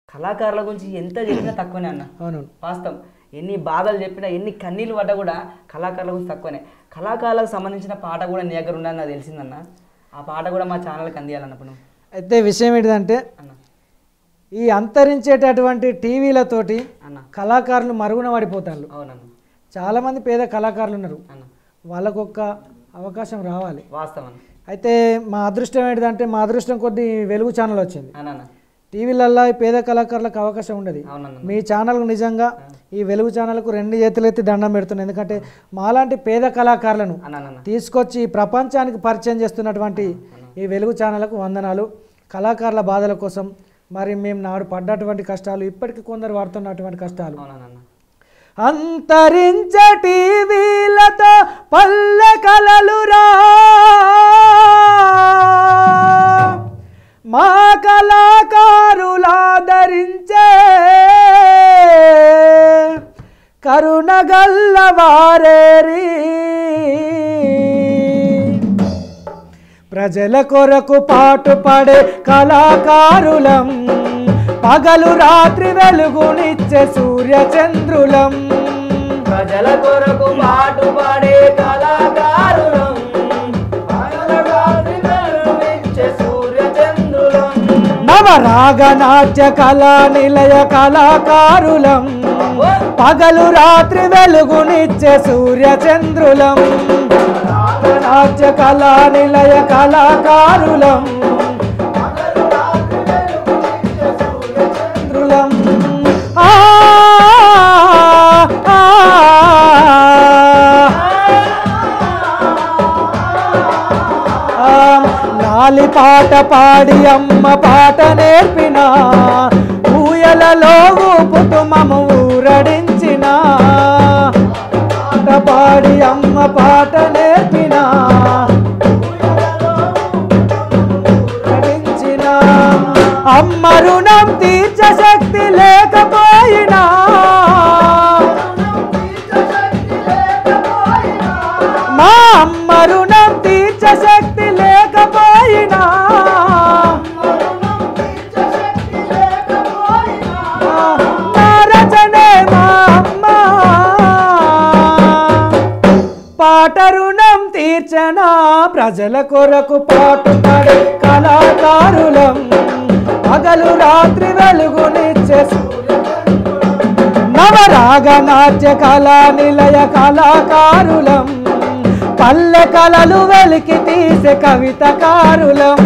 కళాకారుల గురించి ఎంత చెప్పినా తక్కువనే అన్న అవునవును వాస్తవం ఎన్ని బాధలు చెప్పినా ఎన్ని కన్నీళ్ళు పడ్డా కూడా కళాకారుల గురించి తక్కువనే కళాకారులకు సంబంధించిన పాట కూడా నీ దగ్గర ఉందని నాకు తెలిసిందన్న ఆ పాట కూడా మా ఛానల్కి అందియాలన్నప్పుడు నువ్వు అయితే విషయం ఏంటిదంటే అన్న ఈ అంతరించేటటువంటి టీవీలతోటి అన్న కళాకారులు మరుగున పడిపోతారు అవునన్న చాలామంది పేద కళాకారులు ఉన్నారు అన్న వాళ్ళకొక్క అవకాశం రావాలి వాస్తవం అన్న అయితే మా అదృష్టం ఏంటిదంటే మా అదృష్టం కొద్ది వెలుగు ఛానల్ వచ్చింది అన్న అన్న టీవీలల్లో ఈ పేద కళాకారులకు అవకాశం ఉండదు అవునన్న మీ ఛానల్కు నిజంగా ఈ వెలుగు ఛానల్కు రెండు చేతులెత్తి దండం పెడుతున్నాను ఎందుకంటే మాలాంటి పేద కళాకారులను అన్న అన్న తీసుకొచ్చి ఈ ప్రపంచానికి పరిచయం చేస్తున్నటువంటి ఈ వెలుగు ఛానళ్లకు వందనాలు కళాకారుల బాధల కోసం మరి మేము నాడు పడ్డటువంటి కష్టాలు ఇప్పటికీ కొందరు పడుతున్నటువంటి కష్టాలు అవునన్న అంతరించ టీవీలతో పల్లె కలలురా మా కళాకారులాదరించే కరుణగల్ల వారేరి ప్రజల కొరకు పాటు పడే కళాకారులం పగలు రాత్రి వెలుగునిచ్చే సూర్య చంద్రులం ప్రజల కొరకు పాటు పాడే కళాకారులం సూర్యచంద్రులం నవరాగ నాట్య కళా నిలయ కళాకారులం పగలు రాత్రి వెలుగునిచ్చే సూర్య చంద్రులం నాట్య కళా నిలయ కళాకారులం చంద్రులం ఆ ఆ, ఆ, లాలి పాట పాడి అమ్మ పాట నేర్పిన ఊయలలో ఊపుతూ మము ఊరడించిన పాట పాడి అమ్మ పాట నేర్పిన ఊరడించిన అమ్మ రుణం తీర్చ శక్తి లేకపోయినా మా అమ్మ రుణం తీర్చ శక్తి లేకపోయినా నా రచనే మా అమ్మ పాట రుణం తీర్చనా ప్రజల కొరకు పాటు పడే కళాకారులం పగలు రాత్రి వెలుగునిచ్చే నవరాగ నాట్య కళా నిలయ కళాకారులం పల్లె కళలు వెలికి తీసే కవితకారులం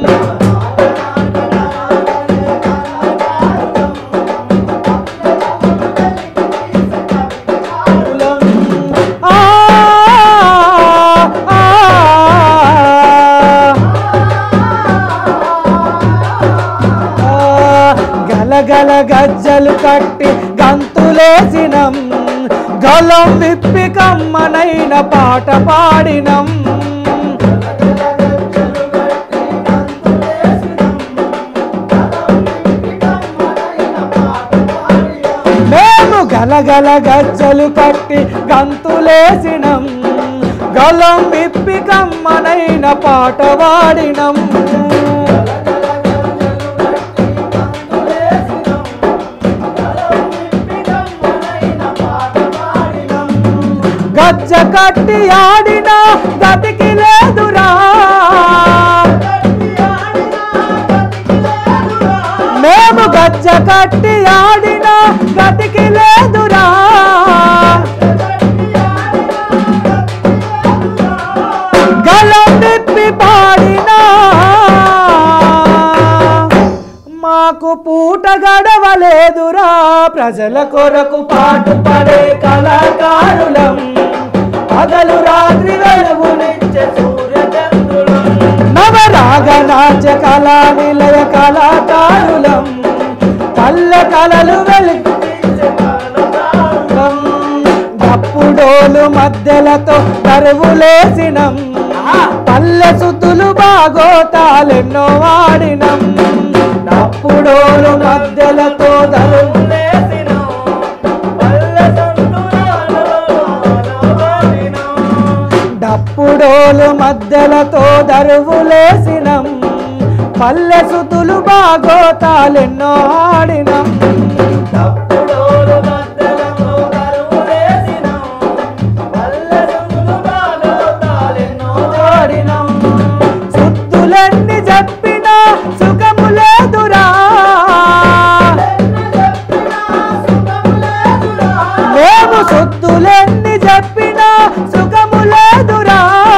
ఆ, ఆ, ఆ, గలగల గజ్జలు కట్టి గంతులేసినం గలం విప్పి కమ్మనైన పాట పాడినం మేము గలగల గజ్జలు కట్టి గంతులేసినం గలం విప్పి కమ్మనైన పాట వాడినం గజ్జ కట్టి ఆడిన గతికి లేదురా మేము గజ్జ కట్టి ఆడిన గతికి లేదురా గలం నిప్పి పాడినా మాకు పూట గడవలేదురా ప్రజల కొరకు పాటు పడే కళాకారులం పగలు రాత్రి వెలుగునిచ్చే సూర్యచంద్రులం నవరాగ నాట్య కళా నిలయ కళాకారులం పల్లె కళలు వెలుగు గప్పుడోలు మధ్యలతో తరువులేసినం పల్లె సుతులు బాగోతాలెన్నో వాడినం డప్పుడోలు మధ్యలతో తరువులేసినం డప్పుడోలు మధ్యలతో దరువులేసినం పల్లె సుతులు బాగా బాగోతాలెన్నో ఆడినం తప్పుడోలు మధ్యలో కరువులేసినం. పల్లె సందులు బాగోతాలెన్నో ఆడినం సుత్తులెన్ని చెప్పినా సుఖము లేదురా మేము సుత్తులెన్ని చెప్పినా సుఖము లేదురా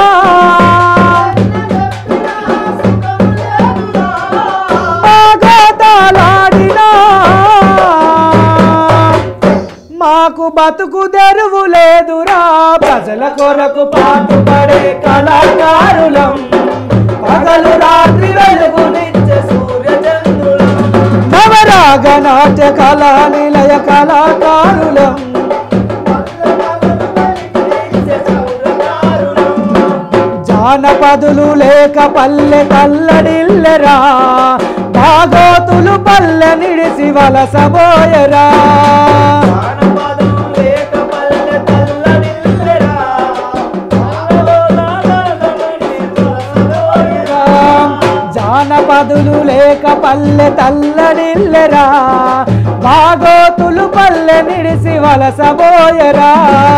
బాగోతాలాడినా మాకు బతుకు తెరువు లేదురా ప్రజల కొరకు పాటుపడే కళాకారులం పగలు రాత్రి వెలుగునిచ్చే సూర్యచంద్రులం నవరాగ నాట్య కళా నిలయ కళాకారులం జానపదులు లేక పల్లె కల్లడిల్లెరా భాగోతులు పల్లె నిడిసి వలసబోయరా జానపదులు లేక పల్లె తల్లడిల్లెరా భాగోతులు పల్లె నిడిసి వలసబోయరా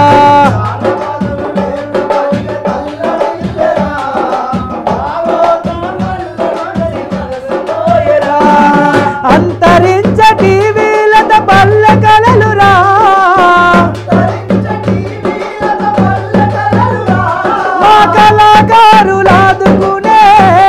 అంతరించ టీవీలత పల్లె కలలురా మా కళాకారులాదుకునే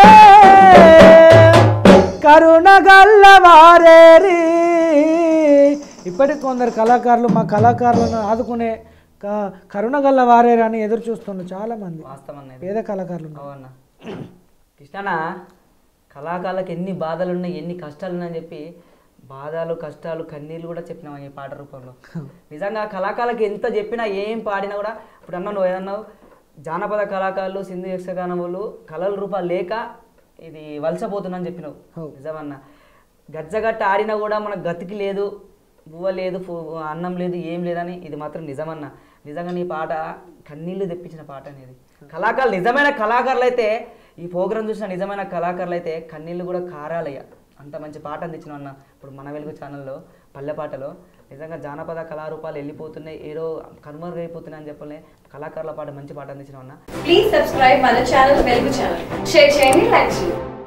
కరుణ గల్లవారేరి ఇప్పటికి కొందరు కళాకారులు మా కళాకారులను ఆదుకునే క- కరుణ గల్ల వారేరి అని ఎదురు చూస్తున్నారు చాలా మంది వాస్తవం అన్నది పేద కళాకారులు ఉన్నారు. అవునా కృష్ణనా కళాకారులకు ఎన్ని బాధలు ఉన్నాయి ఎన్ని కష్టాలు ఉన్నాయని చెప్పి బాధలు కష్టాలు కన్నీళ్ళు కూడా చెప్పినాం ఈ పాట రూపంలో నిజంగా కళాకారులకు ఎంత చెప్పినా ఏం పాడినా కూడా ఇప్పుడు అన్నావు నువ్వు ఏదన్నావు జానపద కళాకారులు సింధు యక్షగానం వాళ్ళు కళల రూపాలు లేక ఇది వలసపోతుందని చెప్పినావు అవు. నిజమన్నా గజ్జగట్ట ఆడినా కూడా మనకు గతికి లేదు బువ్వ లేదు పు- అన్నం లేదు ఏం లేదని ఇది మాత్రం నిజమన్న నిజంగా నీ పాట కన్నీళ్లు తెప్పించిన పాట అనేది కళాకారులు నిజమైన కళాకారులు అయితే ఈ ప్రోగ్రాం చూసిన నిజమైన కళాకారులు అయితే కన్నీళ్ళు కూడా కారాలయ్య అంత మంచి పాట అందించిన అన్న ఇప్పుడు మన వెలుగు ఛానల్లో పల్లె పాటలో నిజంగా జానపద కళారూపాలు వెళ్ళిపోతున్నాయి ఏదో కనుమరుగైపోతున్నాయి అని చెప్పలే కళాకారుల పాట మంచి పాట అందించిన అన్న ప్లీజ్ సబ్స్క్రైబ్ మన ఛానల్ వెలుగు ఛానల్ షేర్ చేయండి లైక్ చేయండి